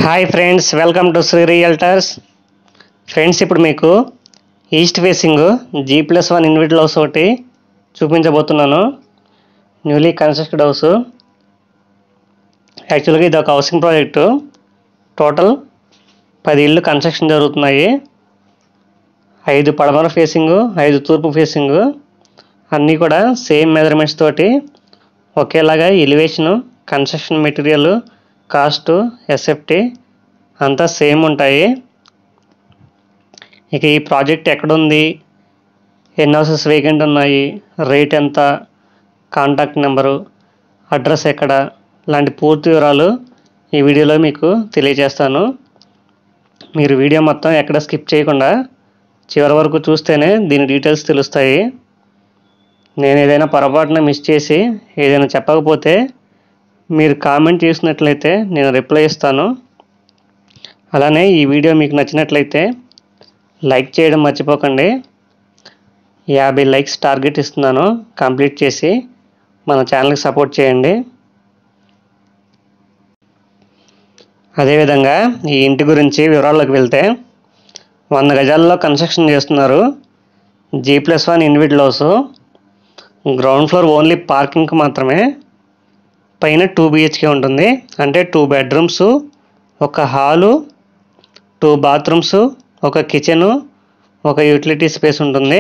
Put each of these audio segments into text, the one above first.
hi friends welcome to Shri realtors friends ఇప్పుడు మీకు east facing G plus one individual house ఒకటి చూపించబోతున్నాను newly constructed house యాక్చువల్గా ఇది ఒక హౌసింగ్ ప్రాజెక్టు టోటల్ పది ఇళ్ళు కన్స్ట్రక్షన్ జరుగుతున్నాయి ఐదు పడమర ఫేసింగ్ ఐదు తూర్పు ఫేసింగ్ అన్నీ కూడా సేమ్ మెజర్మెంట్స్ తోటి ఒకేలాగా elevation construction material cost SFT అంతా సేమ్ ఉంటాయి ఇక ఈ ప్రాజెక్ట్ ఎక్కడుంది ఎన్ని హౌసెస్ వేకెంట్ ఉన్నాయి రేట్ ఎంత కాంటాక్ట్ నెంబరు అడ్రస్ ఎక్కడ లాంటి పూర్తి వివరాలు ఈ వీడియోలో మీకు తెలియజేస్తాను మీరు వీడియో మొత్తం ఎక్కడ స్కిప్ చేయకుండా చివరి వరకు చూస్తేనే దీని డీటెయిల్స్ తెలుస్తాయి నేను ఏదైనా పొరపాటున మిస్ చేసి ఏదైనా చెప్పకపోతే మీరు కామెంట్ చేసినట్లయితే నేను రిప్లై ఇస్తాను అలానే ఈ వీడియో మీకు నచ్చినట్లయితే లైక్ చేయడం మర్చిపోకండి యాభై లైక్స్ టార్గెట్ ఇస్తున్నాను కంప్లీట్ చేసి మన ఛానల్కి సపోర్ట్ చేయండి అదేవిధంగా ఈ ఇంటి గురించి వివరాల్లోకి వెళ్తే వంద గజాల్లో కన్స్ట్రక్షన్ చేస్తున్నారు G plus one individual house ground floor only పార్కింగ్కి మాత్రమే పైన టూ బిహెచ్కే ఉంటుంది అంటే టూ బెడ్రూమ్స్ ఒక హాలు టూ బాత్రూమ్స్ ఒక కిచెను ఒక యూటిలిటీ స్పేస్ ఉంటుంది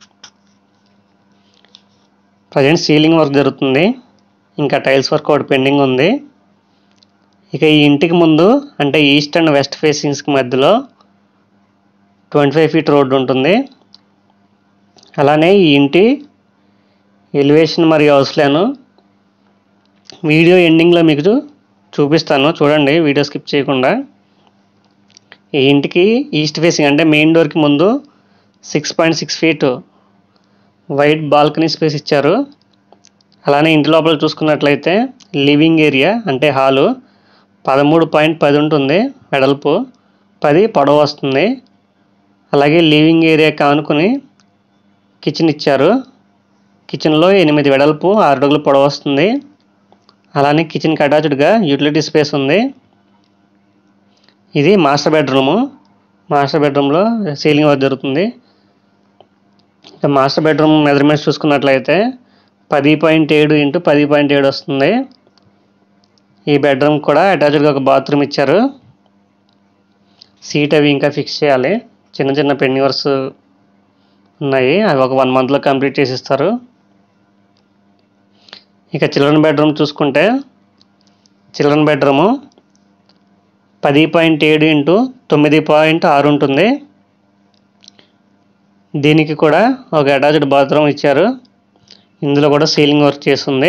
ప్రజెంట్ సీలింగ్ వర్క్ జరుగుతుంది ఇంకా టైల్స్ వర్క్ ఒకటి పెండింగ్ ఉంది ఇక ఈ ఇంటికి ముందు అంటే ఈస్ట్ అండ్ వెస్ట్ ఫేసింగ్స్కి మధ్యలో ట్వంటీ ఫైవ్ ఫీట్ రోడ్డు ఉంటుంది అలానే ఈ ఇంటి ఎలివేషన్ మరియు హౌస్ ప్లాను వీడియో ఎండింగ్లో మీకు చూపిస్తాను చూడండి వీడియో స్కిప్ చేయకుండా ఈ ఇంటికి ఈస్ట్ ఫేసింగ్ అంటే మెయిన్ డోర్కి ముందు six point six feet white balcony space ఇచ్చారు అలానే ఇంటి లోపల చూసుకున్నట్లయితే లివింగ్ ఏరియా అంటే హాలు పదమూడు పాయింట్ పది ఉంటుంది వెడల్పు పది పొడవు వస్తుంది అలాగే లివింగ్ ఏరియా కానుకొని కిచెన్ ఇచ్చారు కిచెన్లో ఎనిమిది వెడల్పు ఆరు అడుగులు పొడవు వస్తుంది అలానే కిచెన్కి అటాచ్డ్గా యూటిలిటీ స్పేస్ ఉంది ఇది మాస్టర్ బెడ్రూము మాస్టర్ బెడ్రూమ్లో సీలింగ్ వర్క్ జరుగుతుంది ఇక మాస్టర్ బెడ్రూమ్ మెజర్మెంట్స్ చూసుకున్నట్లయితే పది పాయింట్ ఏడు ఇంటూ పది పాయింట్ ఏడు వస్తుంది ఈ బెడ్రూమ్ కూడా అటాచ్డ్గా ఒక బాత్రూమ్ ఇచ్చారు సీట్ అవి ఇంకా ఫిక్స్ చేయాలి చిన్న చిన్న పెండింగ్ వర్క్స్ ఉన్నాయి అవి ఒక వన్ మంత్లో కంప్లీట్ చేసి ఇస్తారు ఇక చిల్డ్రన్ బెడ్రూమ్ చూసుకుంటే చిల్డ్రన్ బెడ్రూము పది పాయింట్ ఏడు ఇంటూ తొమ్మిది పాయింట్ ఆరు ఉంటుంది దీనికి కూడా ఒక అటాచ్డ్ బాత్రూమ్ ఇచ్చారు ఇందులో కూడా సీలింగ్ వర్క్ చేస్తుంది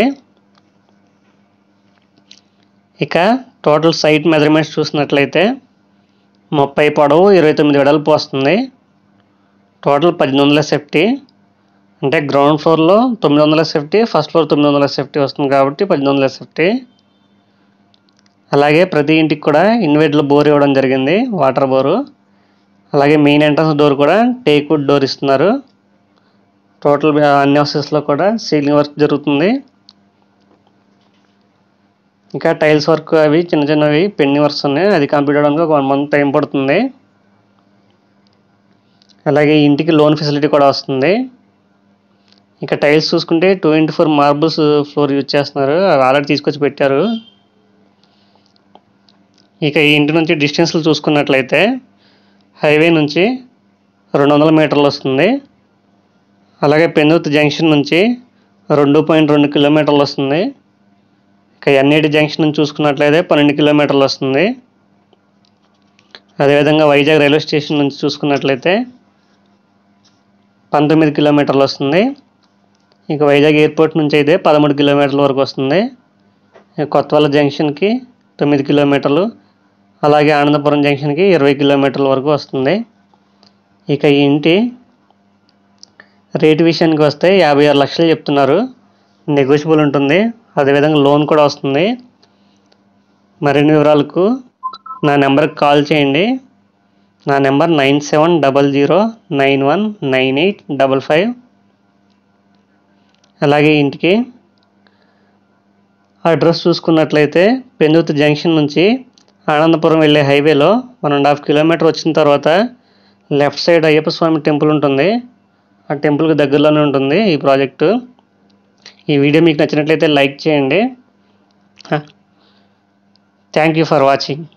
ఇక టోటల్ సైట్ మెజర్మెంట్స్ చూసినట్లయితే ముప్పై పొడవు ఇరవై తొమ్మిది వెడల్పు వస్తుంది టోటల్ పద్దెనిమిది వందల సేఫ్టీ అంటే గ్రౌండ్ ఫ్లోర్లో తొమ్మిది వందల సేఫ్టీ ఫస్ట్ ఫ్లోర్ తొమ్మిది వందల సేఫ్టీ వస్తుంది కాబట్టి పద్దెనిమిది వందల సేఫ్టీ అలాగే ప్రతి ఇంటికి కూడా ఇన్వర్టర్ బోర్ ఇవ్వడం జరిగింది వాటర్ బోరు అలాగే మెయిన్ ఎంట్రన్స్ డోర్ కూడా టేక్ వుడ్ డోర్ ఇస్తున్నారు టోటల్ అన్ని హౌసెస్లో కూడా సీలింగ్ వర్క్ జరుగుతుంది ఇంకా టైల్స్ వర్క్ అవి చిన్న చిన్నవి పెండింగ్ వర్క్స్ ఉన్నాయి అది కంప్లీట్ అవడానికి ఒక వన్ మంత్ టైం పడుతుంది అలాగే ఈ ఇంటికి లోన్ ఫెసిలిటీ కూడా వస్తుంది ఇక టైల్స్ చూసుకుంటే two into four marbles floor use చేస్తున్నారు అవి ఆల్రెడీ తీసుకొచ్చి పెట్టారు ఇక ఈ ఇంటి నుంచి డిస్టెన్స్లు చూసుకున్నట్లయితే హైవే నుంచి రెండు వందల మీటర్లు వస్తుంది అలాగే పెందుత్ జంక్షన్ నుంచి రెండు పాయింట్ రెండు కిలోమీటర్లు వస్తుంది ఇక ఎన్ఏటి జంక్షన్ నుంచి చూసుకున్నట్లయితే పన్నెండు కిలోమీటర్లు వస్తుంది అదేవిధంగా వైజాగ్ రైల్వే స్టేషన్ నుంచి చూసుకున్నట్లయితే పంతొమ్మిది కిలోమీటర్లు వస్తుంది ఇక వైజాగ్ ఎయిర్పోర్ట్ నుంచి అయితే పదమూడు కిలోమీటర్ల వరకు వస్తుంది ఇక కొత్తవల్ల జంక్షన్కి తొమ్మిది కిలోమీటర్లు అలాగే ఆనందపురం జంక్షన్కి ఇరవై కిలోమీటర్ల వరకు వస్తుంది ఇక ఈ ఇంటి రేటు విషయానికి వస్తే యాభై ఆరు లక్షలు చెప్తున్నారు నెగోషియబుల్ ఉంటుంది అదేవిధంగా లోన్ కూడా వస్తుంది మరిన్ని వివరాలకు నా నెంబర్కి కాల్ చేయండి నా number nine seven double zero nine one nine eight double five అలాగే ఇంటికి అడ్రస్ చూసుకున్నట్లయితే పెందుతు జంక్షన్ నుంచి ఆనందపురం వెళ్ళే హైవేలో వన్ అండ్ హాఫ్ కిలోమీటర్ వచ్చిన తర్వాత left side Ayyappa Swami temple ఉంటుంది ఆ టెంపుల్కి దగ్గరలోనే ఉంటుంది ఈ ప్రాజెక్టు ఈ వీడియో మీకు నచ్చినట్లయితే లైక్ చేయండి థ్యాంక్ యూ ఫర్ వాచింగ్